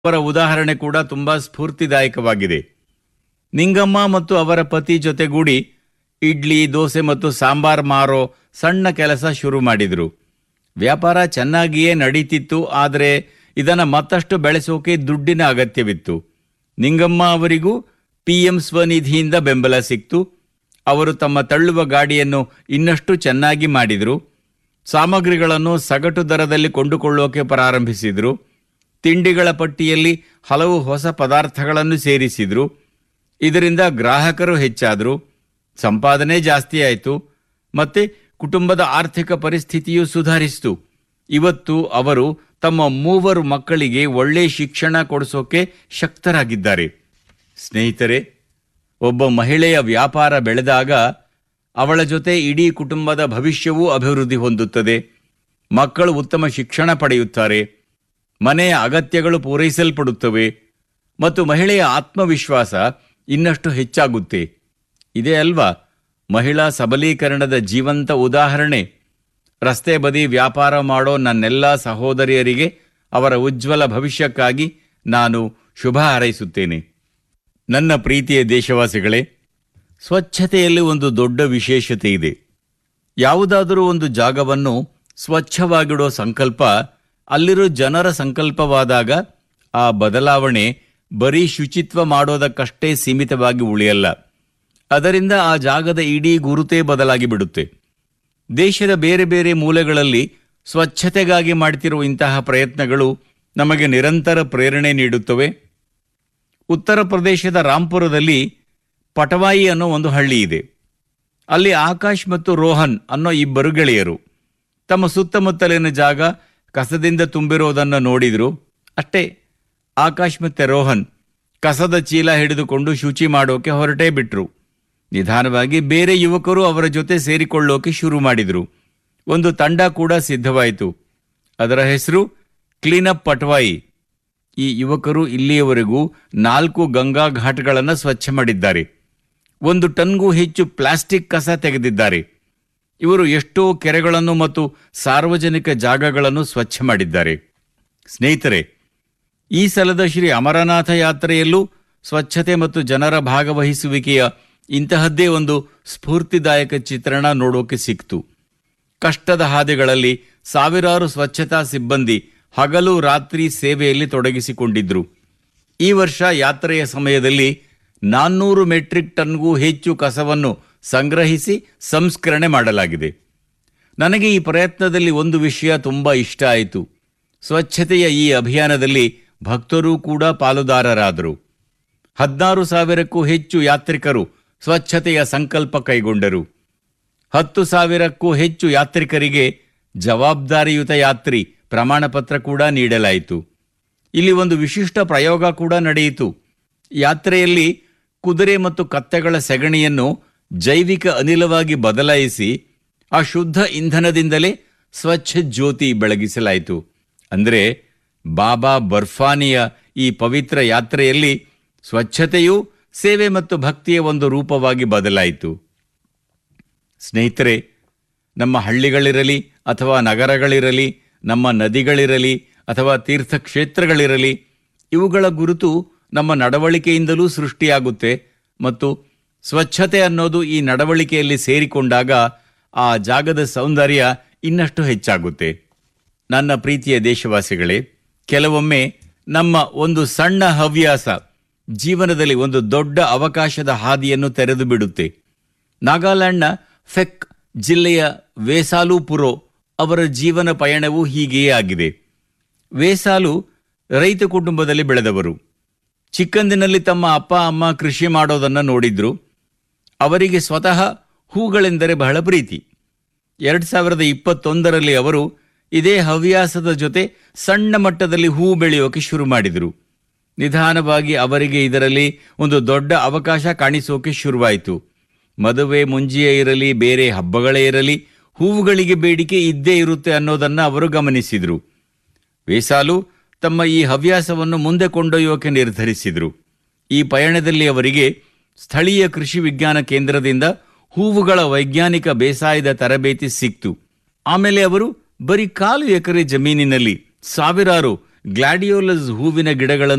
ಅವರ ಉದಾಹರಣೆ ಕೂಡ ತುಂಬಾ ಸ್ಫೂರ್ತಿದಾಯಕವಾಗಿದೆ ನಿಂಗಮ್ಮ ಮತ್ತು ಅವರ ಪತಿ ಜೊತೆಗೂಡಿ ಇಡ್ಲಿ ದೋಸೆ ಮತ್ತು ಸಾಂಬಾರ್ ಮಾರೋ ಸಣ್ಣ ಕೆಲಸ ಶುರು ಮಾಡಿದರು ವ್ಯಾಪಾರ ಚೆನ್ನಾಗಿಯೇ ನಡೀತಿತ್ತು ಆದರೆ ಇದನ್ನು ಮತ್ತಷ್ಟು ಬೆಳೆಸೋಕೆ ದುಡ್ಡಿನ ಅಗತ್ಯವಿತ್ತು ನಿಂಗಮ್ಮ ಅವರಿಗೂ ಪಿಎಂ ಸ್ವನಿಧಿಯಿಂದ ಬೆಂಬಲ ಸಿಕ್ತು ಅವರು ತಮ್ಮ ತಳ್ಳುವ ಗಾಡಿಯನ್ನು ಇನ್ನಷ್ಟು ಚೆನ್ನಾಗಿ ಮಾಡಿದರು ಸಾಮಗ್ರಿಗಳನ್ನು ಸಗಟು ದರದಲ್ಲಿ ಕೊಂಡುಕೊಳ್ಳೋಕೆ ಪ್ರಾರಂಭಿಸಿದರು ತಿಂಡಿಗಳ ಪಟ್ಟಿಯಲ್ಲಿ ಹಲವು ಹೊಸ ಪದಾರ್ಥಗಳನ್ನು ಸೇರಿಸಿದರು ಇದರಿಂದ ಗ್ರಾಹಕರು ಹೆಚ್ಚಾದರು ಸಂಪಾದನೆ ಜಾಸ್ತಿ ಆಯಿತು ಮತ್ತೆ ಕುಟುಂಬದ ಆರ್ಥಿಕ ಪರಿಸ್ಥಿತಿಯೂ ಸುಧಾರಿಸಿತು ಇವತ್ತು ಅವರು ತಮ್ಮ ಮೂವರು ಮಕ್ಕಳಿಗೆ ಒಳ್ಳೆ ಶಿಕ್ಷಣ ಕೊಡಿಸೋಕೆ ಶಕ್ತರಾಗಿದ್ದಾರೆ ಸ್ನೇಹಿತರೆ ಒಬ್ಬ ಮಹಿಳೆಯ ವ್ಯಾಪಾರ ಬೆಳೆದಾಗ ಅವಳ ಜೊತೆ ಇಡೀ ಕುಟುಂಬದ ಭವಿಷ್ಯವೂ ಅಭಿವೃದ್ಧಿ ಹೊಂದುತ್ತದೆ ಮಕ್ಕಳು ಉತ್ತಮ ಶಿಕ್ಷಣ ಪಡೆಯುತ್ತಾರೆ ಮನೆಯ ಅಗತ್ಯಗಳು ಪೂರೈಸಲ್ಪಡುತ್ತವೆ ಮತ್ತು ಮಹಿಳೆಯ ಆತ್ಮವಿಶ್ವಾಸ ಇನ್ನಷ್ಟು ಹೆಚ್ಚಾಗುತ್ತೆ ಇದೇ ಅಲ್ವಾ ಮಹಿಳಾ ಸಬಲೀಕರಣದ ಜೀವಂತ ಉದಾಹರಣೆ ರಸ್ತೆ ಬದಿ ವ್ಯಾಪಾರ ಮಾಡೋ ನನ್ನೆಲ್ಲ ಸಹೋದರಿಯರಿಗೆ ಅವರ ಉಜ್ವಲ ಭವಿಷ್ಯಕ್ಕಾಗಿ ನಾನು ಶುಭ ಹಾರೈಸುತ್ತೇನೆ ನನ್ನ ಪ್ರೀತಿಯ ದೇಶವಾಸಿಗಳೇ ಸ್ವಚ್ಛತೆಯಲ್ಲಿ ಒಂದು ದೊಡ್ಡ ವಿಶೇಷತೆ ಇದೆ ಯಾವುದಾದರೂ ಒಂದು ಜಾಗವನ್ನು ಸ್ವಚ್ಛವಾಗಿಡೋ ಸಂಕಲ್ಪ ಅಲ್ಲಿರೋ ಜನರ ಸಂಕಲ್ಪವಾದಾಗ ಆ ಬದಲಾವಣೆ ಬರೀ ಶುಚಿತ್ವ ಮಾಡೋದಕ್ಕಷ್ಟೇ ಸೀಮಿತವಾಗಿ ಉಳಿಯಲ್ಲ ಅದರಿಂದ ಆ ಜಾಗದ ಇಡೀ ಗುರುತೇ ಬದಲಾಗಿ ಬಿಡುತ್ತೆ ದೇಶದ ಬೇರೆ ಬೇರೆ ಮೂಲೆಗಳಲ್ಲಿ ಸ್ವಚ್ಛತೆಗಾಗಿ ಮಾಡ್ತಿರುವ ಇಂತಹ ಪ್ರಯತ್ನಗಳು ನಮಗೆ ನಿರಂತರ ಪ್ರೇರಣೆ ನೀಡುತ್ತವೆ ಉತ್ತರ ಪ್ರದೇಶದ ರಾಂಪುರದಲ್ಲಿ ಪಟವಾಯಿ ಅನ್ನೋ ಒಂದು ಹಳ್ಳಿ ಇದೆ ಅಲ್ಲಿ ಆಕಾಶ್ ಮತ್ತು ರೋಹನ್ ಅನ್ನೋ ಇಬ್ಬರು ಗೆಳೆಯರು ತಮ್ಮ ಸುತ್ತಮುತ್ತಲಿನ ಜಾಗ ಕಸದಿಂದ ತುಂಬಿರೋದನ್ನು ನೋಡಿದ್ರು ಅಷ್ಟೇ ಆಕಾಶ್ ಮತ್ತೆ ರೋಹನ್ ಕಸದ ಚೀಲ ಹಿಡಿದುಕೊಂಡು ಶುಚಿ ಮಾಡೋಕೆ ಹೊರಟೇ ಬಿಟ್ರು ನಿಧಾನವಾಗಿ ಬೇರೆ ಯುವಕರು ಅವರ ಜೊತೆ ಸೇರಿಕೊಳ್ಳೋಕೆ ಶುರು ಮಾಡಿದರು ಒಂದು ತಂಡ ಕೂಡ ಸಿದ್ಧವಾಯಿತು ಅದರ ಹೆಸರು ಕ್ಲೀನಪ್ ಪಟ್ವಾಯಿ ಈ ಯುವಕರು ಇಲ್ಲಿಯವರೆಗೂ ನಾಲ್ಕು ಗಂಗಾ ಘಾಟ್ಗಳನ್ನು ಸ್ವಚ್ಛ ಮಾಡಿದ್ದಾರೆ ಒಂದು ಟನ್ಗೂ ಹೆಚ್ಚು ಪ್ಲಾಸ್ಟಿಕ್ ಕಸ ತೆಗೆದಿದ್ದಾರೆ ಇವರು ಎಷ್ಟೋ ಕೆರೆಗಳನ್ನು ಮತ್ತು ಸಾರ್ವಜನಿಕ ಜಾಗಗಳನ್ನು ಸ್ವಚ್ಛ ಮಾಡಿದ್ದಾರೆ ಸ್ನೇಹಿತರೆ ಈ ಸಲದ ಶ್ರೀ ಅಮರನಾಥ ಯಾತ್ರೆಯಲ್ಲೂ ಸ್ವಚ್ಛತೆ ಮತ್ತು ಜನರ ಭಾಗವಹಿಸುವಿಕೆಯ ಇಂತಹದ್ದೇ ಒಂದು ಸ್ಫೂರ್ತಿದಾಯಕ ಚಿತ್ರಣ ನೋಡೋಕೆ ಸಿಕ್ತು ಕಷ್ಟದ ಹಾದಿಗಳಲ್ಲಿ ಸಾವಿರಾರು ಸ್ವಚ್ಛತಾ ಸಿಬ್ಬಂದಿ ಹಗಲು ರಾತ್ರಿ ಸೇವೆಯಲ್ಲಿ ತೊಡಗಿಸಿಕೊಂಡಿದ್ರು ಈ ವರ್ಷ ಯಾತ್ರೆಯ ಸಮಯದಲ್ಲಿ ನಾನ್ನೂರು ಮೆಟ್ರಿಕ್ ಟನ್ಗೂ ಹೆಚ್ಚು ಕಸವನ್ನು ಸಂಗ್ರಹಿಸಿ ಸಂಸ್ಕರಣೆ ಮಾಡಲಾಗಿದೆ ನನಗೆ ಈ ಪ್ರಯತ್ನದಲ್ಲಿ ಒಂದು ವಿಷಯ ತುಂಬಾ ಇಷ್ಟ ಆಯಿತು ಸ್ವಚ್ಛತೆಯ ಈ ಅಭಿಯಾನದಲ್ಲಿ ಭಕ್ತರೂ ಕೂಡ ಪಾಲುದಾರರಾದರು ಹದಿನಾರು ಸಾವಿರಕ್ಕೂ ಹೆಚ್ಚು ಯಾತ್ರಿಕರು ಸ್ವಚ್ಛತೆಯ ಸಂಕಲ್ಪ ಕೈಗೊಂಡರು ಹತ್ತು ಸಾವಿರಕ್ಕೂ ಹೆಚ್ಚು ಯಾತ್ರಿಕರಿಗೆ ಜವಾಬ್ದಾರಿಯುತ ಯಾತ್ರಿ ಪ್ರಮಾಣ ಪತ್ರ ಕೂಡ ನೀಡಲಾಯಿತು ಇಲ್ಲಿ ಒಂದು ವಿಶಿಷ್ಟ ಪ್ರಯೋಗ ಕೂಡ ನಡೆಯಿತು ಯಾತ್ರೆಯಲ್ಲಿ ಕುದುರೆ ಮತ್ತು ಕತ್ತೆಗಳ ಸೆಗಣಿಯನ್ನು ಜೈವಿಕ ಅನಿಲವಾಗಿ ಬದಲಾಯಿಸಿ ಆ ಶುದ್ಧ ಇಂಧನದಿಂದಲೇ ಸ್ವಚ್ಛ ಜ್ಯೋತಿ ಬೆಳಗಿಸಲಾಯಿತು ಅಂದರೆ ಬಾಬಾ ಬರ್ಫಾನಿಯ ಈ ಪವಿತ್ರ ಯಾತ್ರೆಯಲ್ಲಿ ಸ್ವಚ್ಛತೆಯು ಸೇವೆ ಮತ್ತು ಭಕ್ತಿಯ ಒಂದು ರೂಪವಾಗಿ ಬದಲಾಯಿತು ಸ್ನೇಹಿತರೆ ನಮ್ಮ ಹಳ್ಳಿಗಳಿರಲಿ ಅಥವಾ ನಗರಗಳಿರಲಿ ನಮ್ಮ ನದಿಗಳಿರಲಿ ಅಥವಾ ತೀರ್ಥಕ್ಷೇತ್ರಗಳಿರಲಿ ಇವುಗಳ ಗುರುತು ನಮ್ಮ ನಡವಳಿಕೆಯಿಂದಲೂ ಸೃಷ್ಟಿಯಾಗುತ್ತೆ ಮತ್ತು ಸ್ವಚ್ಛತೆ ಅನ್ನೋದು ಈ ನಡವಳಿಕೆಯಲ್ಲಿ ಸೇರಿಕೊಂಡಾಗ ಆ ಜಾಗದ ಸೌಂದರ್ಯ ಇನ್ನಷ್ಟು ಹೆಚ್ಚಾಗುತ್ತೆ ನನ್ನ ಪ್ರೀತಿಯ ದೇಶವಾಸಿಗಳೇ ಕೆಲವೊಮ್ಮೆ ನಮ್ಮ ಒಂದು ಸಣ್ಣ ಹವ್ಯಾಸ ಜೀವನದಲ್ಲಿ ಒಂದು ದೊಡ್ಡ ಅವಕಾಶದ ಹಾದಿಯನ್ನು ತೆರೆದು ಬಿಡುತ್ತೆ ನಾಗಾಲ್ಯಾಂಡ್ನ ಫೆಕ್ ಜಿಲ್ಲೆಯ ವೇಸಾಲು ಪುರೋ ಅವರ ಜೀವನ ಪಯಣವೂ ಹೀಗೆಯೇ ಆಗಿದೆ ವೇಸಾಲು ರೈತ ಕುಟುಂಬದಲ್ಲಿ ಬೆಳೆದವರು ಚಿಕ್ಕಂದಿನಲ್ಲಿ ತಮ್ಮ ಅಪ್ಪ ಅಮ್ಮ ಕೃಷಿ ಮಾಡೋದನ್ನು ನೋಡಿದ್ರು ಅವರಿಗೆ ಸ್ವತಃ ಹೂಗಳೆಂದರೆ ಬಹಳ ಪ್ರೀತಿ ಎರಡು ಸಾವಿರದ ಇಪ್ಪತ್ತೊಂದರಲ್ಲಿ ಅವರು ಇದೇ ಹವ್ಯಾಸದ ಜೊತೆ ಸಣ್ಣ ಮಟ್ಟದಲ್ಲಿ ಹೂ ಬೆಳೆಯೋಕೆ ಶುರು ಮಾಡಿದರು ನಿಧಾನವಾಗಿ ಅವರಿಗೆ ಇದರಲ್ಲಿ ಒಂದು ದೊಡ್ಡ ಅವಕಾಶ ಕಾಣಿಸೋಕೆ ಶುರುವಾಯಿತು ಮದುವೆ ಮುಂಜಿಯೇ ಇರಲಿ ಬೇರೆ ಹಬ್ಬಗಳೇ ಇರಲಿ ಹೂವುಗಳಿಗೆ ಬೇಡಿಕೆ ಇದ್ದೇ ಇರುತ್ತೆ ಅನ್ನೋದನ್ನು ಅವರು ಗಮನಿಸಿದರು ವೇಸಾಲು ತಮ್ಮ ಈ ಹವ್ಯಾಸವನ್ನು ಮುಂದೆ ಕೊಂಡೊಯ್ಯೋಕೆ ನಿರ್ಧರಿಸಿದರು ಈ ಪಯಣದಲ್ಲಿ ಅವರಿಗೆ ಸ್ಥಳೀಯ ಕೃಷಿ ವಿಜ್ಞಾನ ಕೇಂದ್ರದಿಂದ ಹೂವುಗಳ ವೈಜ್ಞಾನಿಕ ಬೇಸಾಯದ ತರಬೇತಿ ಸಿಕ್ತು ಆಮೇಲೆ ಅವರು ಬರೀ ಕಾಲು ಎಕರೆ ಜಮೀನಿನಲ್ಲಿ ಸಾವಿರಾರು ಗ್ಲಾಡಿಯೋಲಸ್ ಹೂವಿನ ಗಿಡಗಳನ್ನು